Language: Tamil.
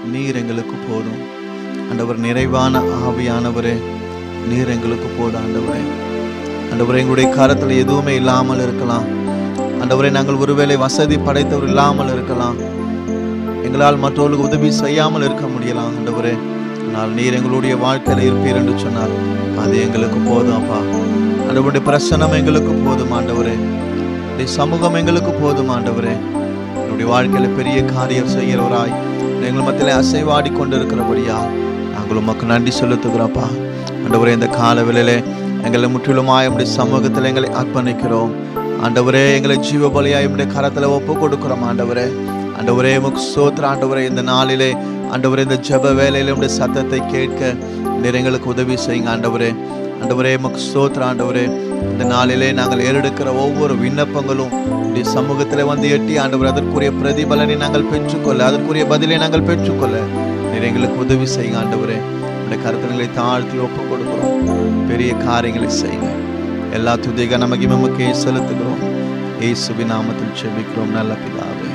நீர் எங்களுக்கு போதும் ஆண்டவர் நிறைவான ஆவியானவரே நீர் எங்களுக்கு போதும் ஆண்டவரே ஆண்டவரே எங்களுடைய காரத்தில் எதுவுமே இல்லாமல் இருக்கலாம் ஆண்டவரே நாங்கள் ஒருவேளை வசதி படைத்தவர் இல்லாமல் இருக்கலாம் எங்களால் மற்றவர்களுக்கு உதவி செய்யாமல் இருக்க முடியலாம் ஆண்டவரே ஆனால் நீர் எங்களுடைய வாழ்க்கையில் இருப்பீர் என்று சொன்னால் அது எங்களுக்கு போதும் அப்பா ஆண்டவருடைய பிரசனம் எங்களுக்கு போதும் ஆண்டவரே உடைய சமூகம் எங்களுக்கு போதும் ஆண்டவரே என்னுடைய வாழ்க்கையில பெரிய காரியம் செய்கிறவராய் எங்கள் மத்தியிலே அசைவாடி கொண்டிருக்கிறபடியா நாங்கள் உமக்கு நன்றி செலுத்துகிறோம்ப்பா ஆண்டவரே இந்த கால வேளையிலே எங்களை முற்றிலுமாய் உடைய சமூகத்தில் எங்களை அர்ப்பணிக்கிறோம் ஆண்டவரே எங்களை ஜீவ பலியாய் உடைய கரத்தில் ஒப்பு கொடுக்கிறோம் ஆண்டவரே ஆண்டவரே உமக்கு சோத்திர ஆண்டவரே இந்த நாளிலே ஆண்டவரே இந்த ஜெப வேலையில உடைய சத்தத்தை கேட்க நீர் எங்களுக்கு உதவி செய்யுங்க ஆண்டவரே ஆண்டவரே உமக்கு ஸ்தோத்திர ஆண்டவரே இந்த நாளிலே நாங்கள் ஏறெடுக்கிற ஒவ்வொரு விண்ணப்பங்களும் உடைய சமூகத்தில் வந்து எட்டி ஆண்டவர் அதற்குரிய பிரதிபலனை நாங்கள் பெற்றுக்கொள்ள அதற்குரிய பதிலை நாங்கள் பெற்றுக்கொள்ள நீர் எங்களுக்கு உதவி செய்யுங்க ஆண்டவரே உடைய கருத்தங்களை தாழ்த்தி ஒப்பு கொடுக்கிறோம் பெரிய காரியங்களை செய்யுங்க எல்லா துதிக நமக்கு மகிமைக்கே செலுத்துகிறோம் இயேசுவின் நாமத்தில் செபிக்கிறோம் நல்ல பிதாவே